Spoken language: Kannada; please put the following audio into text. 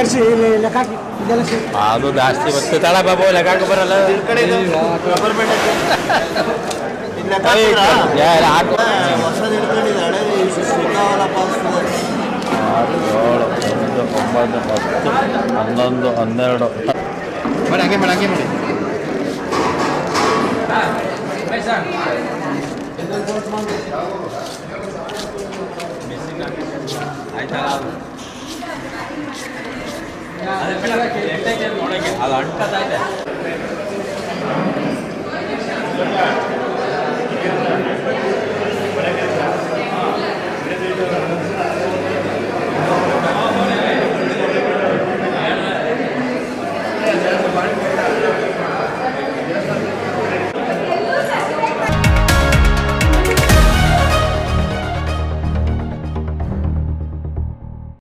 ಕರೆಸಿ ಇಲ್ಲಿ ಲೆಕ್ಕ ಹಾಕಿ ಇದೆಲ್ಲ ಸೇರಿ ಅದು ಜಾಸ್ತಿ ಬರ್ತದೆ ತಳ ಬಾಬು ಲೆಕ್ಕ ಬರಲ್ಲ ಯಾ, ಇಲ್ಲ, ಹಾಕು ಆರು ಏಳು ಎಂಟು ಒಂಬತ್ತು ಹತ್ತು ಹನ್ನೊಂದು ಹನ್ನೆರಡು ಮಾಡಿ ಹಂಗೆ ಮಾಡಿ ಹಂಗೆ ಮಾಡಿ ಅದು ಅಂಟದ ಇದೆ